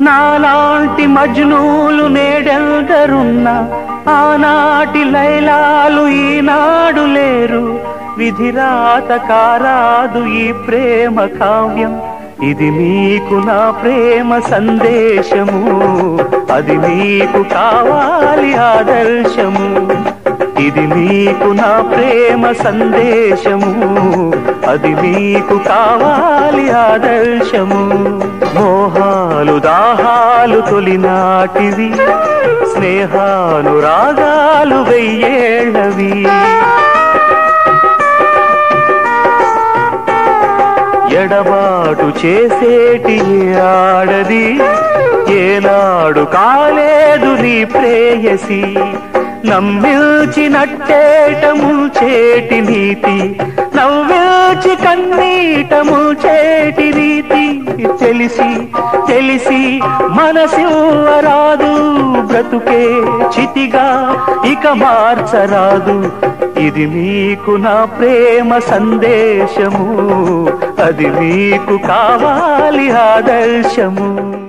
నాలాంటి మజ్నూలు నేడెల్దరున్నా ఆనాటి లైలాలు ఈనాడు లేరు విధిరాత కారాదు ఈ ప్రేమ కావ్యం ఇది నీకు నా ప్రేమ సందేశము అది నీకు కావాలి ఆదర్శము ఇది నీకు నా ప్రేమ సందేశము అది నీకు కావాలి ఆదర్శము మోహాలు దాహాలు తొలినాటివి స్నేహాలు రాగాలు వెయ్యేళ్ళవి ఎడబాటు చేసేటి ఏ ఆడది ఏనాడు కాలేదు నీ ప్రేయసి నమ్మిల్చినట్టేటము చేటి నీతి నవ్విల్చి కన్నీటము చేటి రీతి తెలిసి తెలిసి మనసివ్వరాదు బ్రతుకే చితిగా ఇక మార్చరాదు ఇది నీకు నా ప్రేమ సందేశము అది నీకు కావాలి ఆదర్శము